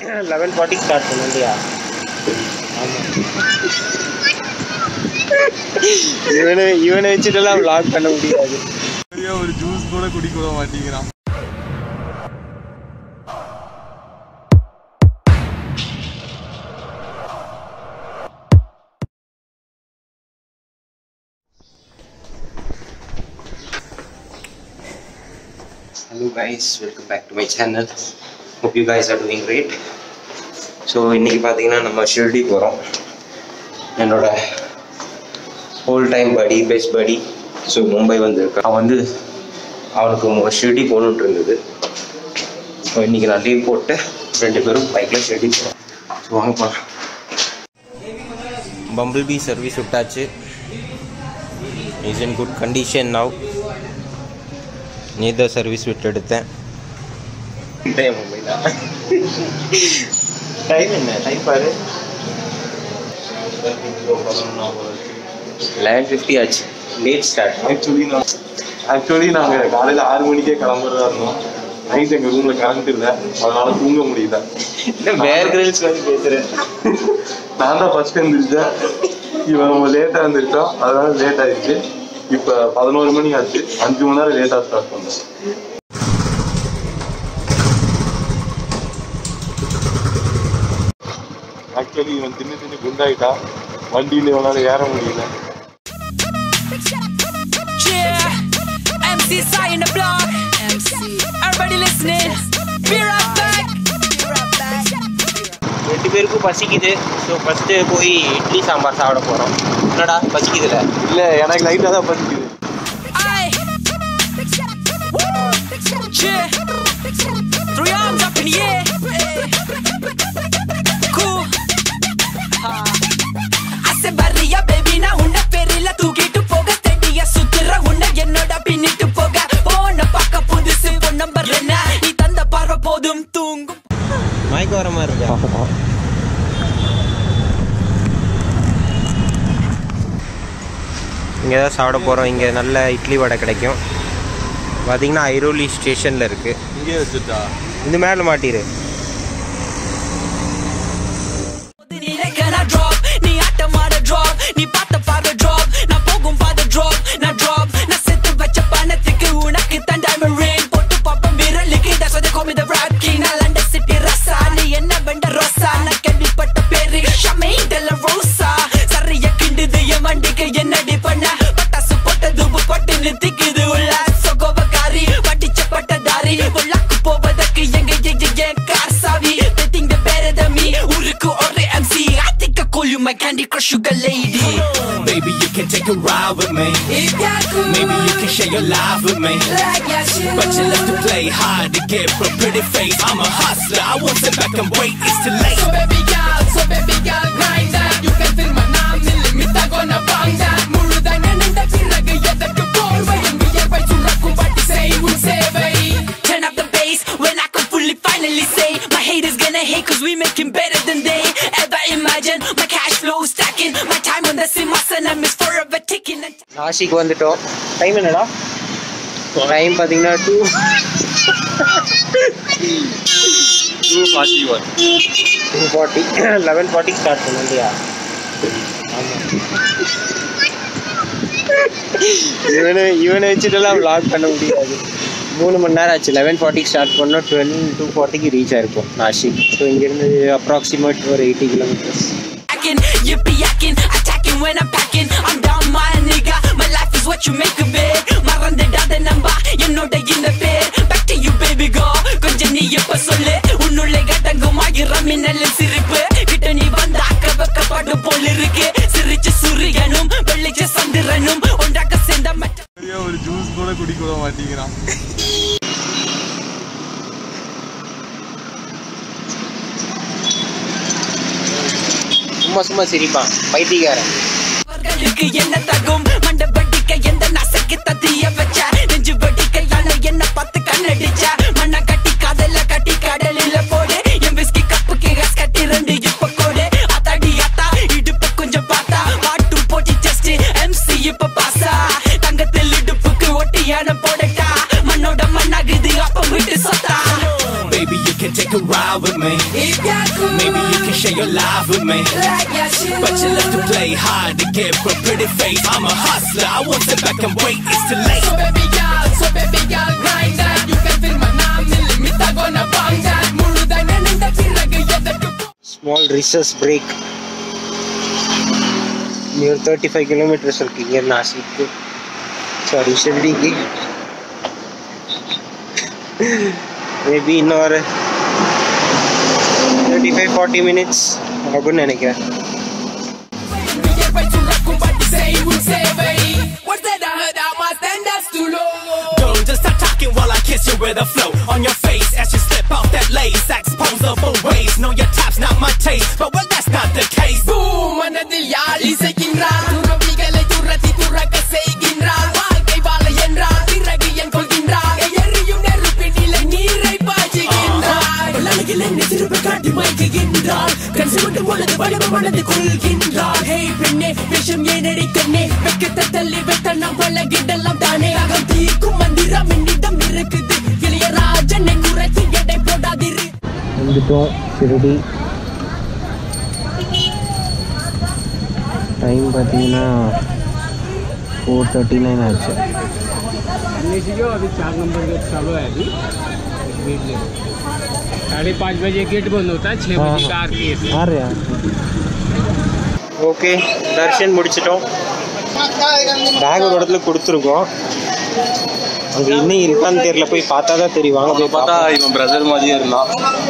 Eleven ஃபார்ட்டிக்கு start பண்ணும் இல்லையா இவனை இவனை வச்சுட்டுலாம் vlog பண்ண முடியாது சரியா ஒரு ஜூஸ் கூட குடிக்க விட மாட்டேங்கிறான் hello guys welcome back to my channel hope you guys are doing great so இன்றைக்கி பார்த்தீங்கன்னா நம்ம ஷிர்டி போகிறோம் என்னோட whole time buddy best buddy so Mumbai வந்திருக்கான் அவன் வந்து அவனுக்கு ஷிர்டி போகணுன்ட்டு இருந்தது ஸோ இன்றைக்கி நான் லீவ் போட்டு ரெண்டு பேரும் பைக்கில் ஷிர்டி போகிறோம் ஸோ வாங்க போகலாம் பம்பிள் பி சர்வீஸ் விட்டாச்சு is in good condition now நீ தான் சர்வீஸ் விட்டு எடுத்தேன் டைம் என்ன டைம் பாரு லெவன் ஃபிஃப்டி ஆச்சு லேட் ஸ்டார்ட் ஆக்சுவலி நான் ஆக்சுவலி நாங்கள் காலையில் ஆறு மணிக்கே கிளம்புறதா இருந்தோம் நைட் எங்கள் ரூமில் கரண்ட் இல்லை அதனால தூங்க முடியல என்ன வேர் கிரில்ஸ் வந்து பேசுகிறேன் நான் தான் ஃபர்ஸ்ட் எழுந்திரிச்சேன் இவன் லேட்டாக எழுந்திரிச்சான் அதனால லேட் ஆயிடுச்சு இப்போ பதினோரு மணி ஆச்சு அஞ்சு மணி நேரம் லேட்டாக ஸ்டார்ட் பண்ணேன் ஆக்சுவலி இவன் தின்னு தின்னு குண்டாயிட்டா வண்டியில் இவனால ஏற முடியல Yeah, MC Sai in the block. MC. Everybody listening. Be right back. Be right back. ரெண்டு பேருக்கும் பசிக்குது ஸோ ஃபஸ்ட்டு போய் இட்லி சாம்பார் சாப்பிட போகிறோம் என்னடா பசிக்குதுல இல்லை எனக்கு லைட்டாக தான் பசிக்குது Aye. Yeah. Three arms up in the air. Cool. I said, "Barriya, baby, நான் உன்னை பெரியல தூக்கிட்டு போக steady-ஆ சுத்துற உன்னை என்னோட பின்னிட்டு போக போன பார்க்க புதுசு பொன் நம்பர் என்ன நீ தந்த பார்வை போதும் தூங்கும் மயக்கம் வர மாதிரி இருக்கா இங்கே தான் சாப்பிட போகிறோம் இங்கே நல்ல இட்லி வடை கிடைக்கும் பார்த்தீங்கன்னா ஐரோலி ஸ்டேஷனில் இருக்குது இங்கே வச்சுட்டா இந்த மேலே மாட்டிரு போது நினைக்க நான் drop, நீ ஆட்டமாட drop, நீ பார்த்த பார்வை drop, நான் போகும் பாதை drop, நான் drop, நான் சேர்த்து வச்ச பணத்துக்கு உனக்கு தான் diamond ring. போட்டு பார்ப்பேன் விரலுக்கு, that's why they call me the rap king. நான் லண்டன் city ரசா, நீ என்ன வெண்ட ரோசா, நான் கேள்விப்பட்ட பேரு ஷமீன் de la Rosa. சரியா கிண்டுது என் வண்டிக்கு என்னடி பண்ண? பட்டாசு போட்டது உப்பு போட்டு நிறுத்திக்குது உள்ள சொகோபக்காரி, வட்டிச்ச பட்டதாரி, உள்ளாக்கு போவதற்கு எங்க எங்க என் கார் சாவி They think they're better than me ஊருக்கு ஒரு MC I think I call you my candy crush sugar lady Baby, you can take a ride with me. Maybe you can share your life with me. But you love to play hard to get a pretty face. I'm a hustler, I won't sit back and wait, it's too late. So baby girl, so baby girl, grind that. You can feel my name, limit I gonna bang that. முழுதாய் நினைந்த பிறகு எதற்கு போர்வை எங்கு ஏற்பை சுரக்கும் பட்டு செய்வும் சேவை Turn up the bass when I can fully finally say My haters gonna hate cause we making better than they ever imagine My cash flow stacking My time on the simhasanam is forever ticking and நாசிக்கு வந்துட்டோம் time என்னடா time பார்த்தீங்கன்னா two two forty one two forty eleven ஃபார்ட்டிக்கு start பண்ணும் இல்லையா இவனை இவனை வச்சுட்டுலாம் vlog பண்ண முடியாது மூணு மணி நேரம் ஆச்சு லெவன் ஃபார்ட்டிக்கு ஸ்டார்ட் பண்ணோம் டுவெல் டூ ஃபார்ட்டிக்கு ரீச் ஆயிருக்கும் நாசிக் ஸோ இங்கேருந்து அப்ராக்சிமேட் ஒரு eighty kilometres Acting, yippee yakking, attacking when I'm packing. I'm down my nigga. My life is what you make of it. மறந்துடாத நம்பா என்னோட இந்த பேர் Back to you baby girl கொஞ்சம் நீ எப்ப சொல்லு உன்னுள்ளே கடங்கும் ஆயிரம் மின்னல் சிரிப்பு கிட்ட நீ வந்தாக்க வெக்கப்படும் போல் இருக்கு சிரிச்ச சூரியனும் வெள்ளிச்ச சந்திரனும் ஒன்றாக சேர்ந்த மற்ற சரியா ஒரு ஜூஸ் கூட குடிக்க விட மாட்டேங்கிறான் சும்மா சும்மா சிரிப்பான் பைத்தியக்காரன் அவர்களுக்கு என்ன தகும் மண்ட வட்டிக்க எந்த நசைக்கு தத்திய வச்ச நெஞ்சு வட்டிக்கையான என்ன பார்த்து கண்ணடிச்ச மண்ண கட்டி காதல கட்டி கடலில போடு என் விஸ்கி கப்புக்கு கஸ் கட்டி ரெண்டு இப்ப கோடு அத்தாடி அத்தா இடுப்பு கொஞ்சம் பார்த்தா பாட்டு போட்டி ஜஸ்ட் எம்சி இப்ப பாசா தங்கத்தில் இடுப்புக்கு ஒட்டியான போடட்டா மண்ணோட மண்ணாகுது அப்ப விட்டு சொத்தா Baby, you can take a ride with me. Maybe you can share your life with me. But you love to play hard to get a pretty face. I'm a hustler, I won't sit back and wait, it's too late. So baby girl, so baby girl, grind that. You can feel my name, limit gonna bang that. முழுதாய் நினைந்த பிறகு எதற்கு small research break நீ ஒரு thirty five kilometres இருக்கு இங்கே நாசிக்கு sorry ஷிர்டிக்கு maybe இன்னும் ஒரு thirty five forty minutes ஆகும்னு நினைக்கிறேன் வியர்வை சுரக்கும்படி செய் உன் சேவை. What's that I heard? I must stand that's too low. Don't just stop talking while I kiss you with a flow on your face as you slip off that lace. Exposable ways. Know your type's not my taste, but well, that's not the case. பூம் மனதில் யாழ் இசைக்கின்றார் துறவிகளை துரத்தி துறக்க செய்கின்றார் வாழ்க்கை வாழ என்றார் பிறகு என் கொள்கின்றார் எரியும் நெருப்பினிலே நீரை பாய்ச்சுகின்றார் உலகில் என்னை திரும்ப காட்டி மயக்குகின்றார் கண் சுமட்டும் பொழுது வலிமை மனது கொள்கின்றார் ஹே பெண்ணே விஷம் ஏனடி கண்ணே வெக்கத்தை தள்ளி வெட்ட நாம் பழகிடலாம் தானே அகம் தீர்க்கும் மந்திரம் என்னிடம் இருக்குது இளையராஜனை குறைத்து எடை போடாதிரு வந்துட்டோம் ஷிரடி டைம் பார்த்தீங்கன்னா ஃபோர் தேர்ட்டி நைன் ஆச்சு जो अभी चार नंबर गेट चालू है अभी गेट ले लो साढ़े पाँच बजे गेट बंद होता है छः हाँ, बजे का हाँ। आरती है ஆறியா ஓகே தர்ஷன் முடிச்சிட்டோம் பேக் ஒரு இடத்துல கொடுத்துருக்கோம் அங்கே இன்னும் இருக்கான்னு தெரியல போய் பார்த்தா தான் தெரியும் வாங்க போய் பார்த்தா பார்த்தா இவன் பிரதர் மாதிரியே இருந்தான்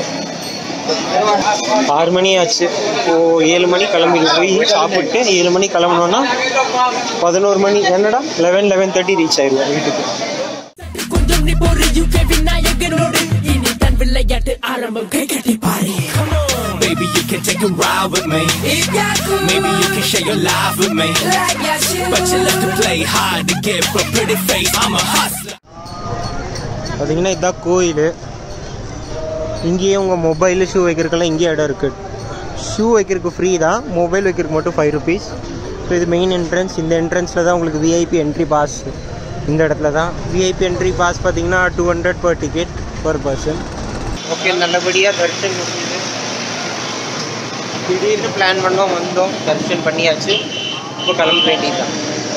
ஆறு மணி ஆச்சு இப்போ ஏழு மணி கிளம்பி போய் சாப்பிட்டு ஏழு மணி கிளம்புனோன்னா பதினோரு மணி என்னடா லெவன் லெவன் தேர்ட்டி ரீச் ஆயிடுவோம் வீட்டுக்கு கொஞ்சம் நீ போரு யூகே விநாயகனோடு இனி தன் விளையாட்டு ஆரம்பம் கை கட்டி பாரு Come on, baby, you can take a ride with me. Maybe you can share your life with me. But you love to play hard to get a pretty face. I'm a hustler. பார்த்தீங்கன்னா இதுதான் கோயில் இங்கேயே உங்கள் mobile shoe வைக்கிறதுக்கெல்லாம் இங்கேயே இடம் இருக்குது shoe வைக்கிறதுக்கு free தான் மொபைல் வைக்கிறதுக்கு மட்டும் ஃபைவ் ருபீஸ் ஸோ இது மெயின் என்ட்ரன்ஸ் இந்த என்ட்ரன்ஸில் தான் உங்களுக்கு விஐபி என்ட்ரி பாஸ் இந்த இடத்துல தான் விஐபி என்ட்ரி பாஸ் பார்த்தீங்கன்னா two hundred per ticket per person okay நல்லபடியாக தர்ஷன் முடியுது திடீர்னு பிளான் பண்ணோம் வந்தோம் தர்ஷன் பண்ணியாச்சு இப்போ கிளம்ப வேண்டியதுதான்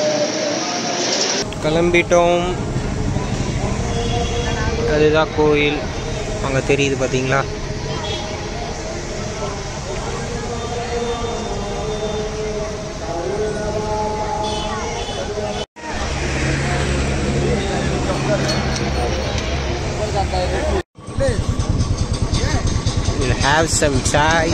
கிளம்பிட்டோம் அதுதான் கோயில் அங்கே தெரியுது பார்த்தீங்களா We'll have some chai.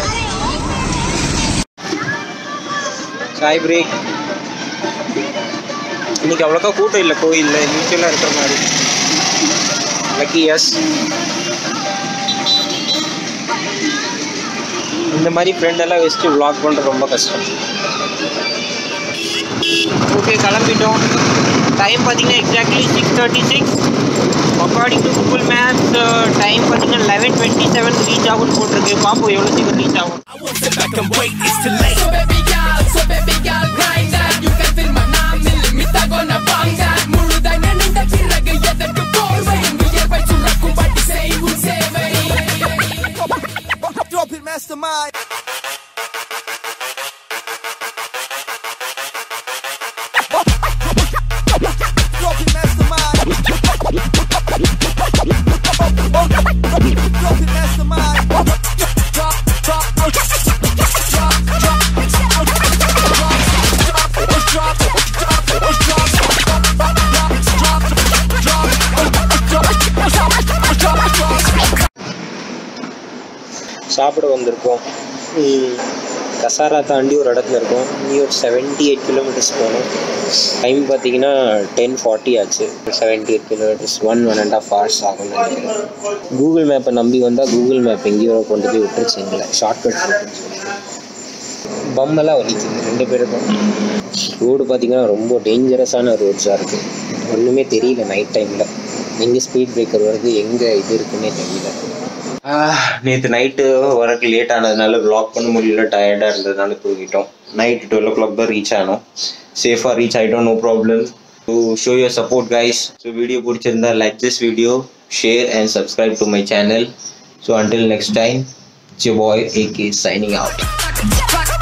Chai break. இன்னைக்கு அவ்வளோக்கா கூட்டம் இல்லை கோயிலில் யூஸ்வலாக இருக்கிற மாதிரி லக்கி எஸ் இந்த மாதிரி ஃப்ரெண்டெல்லாம் வச்சுட்டு vlog பண்ணுறது ரொம்ப கஷ்டம் ஓகே கிளம்பிட்டோம் டைம் பார்த்தீங்கன்னா exactly six thirty six according to Google Maps time பார்த்தீங்கன்னா லெவன் டுவெண்ட்டி செவன் ரீச் ஆகும்னு போட்டிருக்கு பார்ப்போம் எவ்வளோ சீக்கிரம் ரீச் ஆகும் I won't sit back and wait, it's too late. So baby girl, so baby girl, grind that. You can feel my name, limit gonna bang that. முழுதாய் நினைந்த பிறகு எதற்கு போர்வை என் வியர்வை சுரக்கும்படி செய் உன் சேவை Drop it, mastermind. Drop it, mastermind. Drop it, mastermind. Drop, drop, drop, சாப்பிட வந்திருக்கோம் ம், கசாரா தாண்டி ஒரு இடத்துல இருக்கோம் நீ ஒரு செவன்ட்டி எயிட் கிலோமீட்டர்ஸ் போகணும் டைம் பார்த்தீங்கன்னா டென் ஃபார்ட்டி ஆச்சு seventy eight kilometres one one and half hours ஆகும்னு நினைக்கிறேன் கூகுள் மேப்பை நம்பி வந்தால் கூகுள் மேப் எங்கேயோ கொண்டு போய் விட்டுருச்சு எங்களை ஷார்ட்கட் இருக்குன்னு சொல்லிட்டு பம்மெல்லாம் வலிக்குது ரெண்டு பேருக்கும் ரோடு பார்த்தீங்கன்னா ரொம்ப டேஞ்சரஸான ரோட்ஸாக இருக்குது ஒன்றுமே தெரியல நைட் டைமில் எங்கே ஸ்பீட் பிரேக்கர் வருது எங்கே இது இருக்குன்னே தெரியல நேற்று நைட்டு வரக்கு லேட் ஆனதுனால வ்ளாக் பண்ண முடியல டயர்டாக இருந்ததுனால தூங்கிட்டோம் நைட் டுவெல் ஓ கிளாக் தான் ரீச் ஆனோம் சேஃபாக ரீச் ஆகிட்டோம் no problem do show your support guys so video பிடிச்சிருந்தா like this video share and subscribe to my channel so until next time It's your boy AK signing out.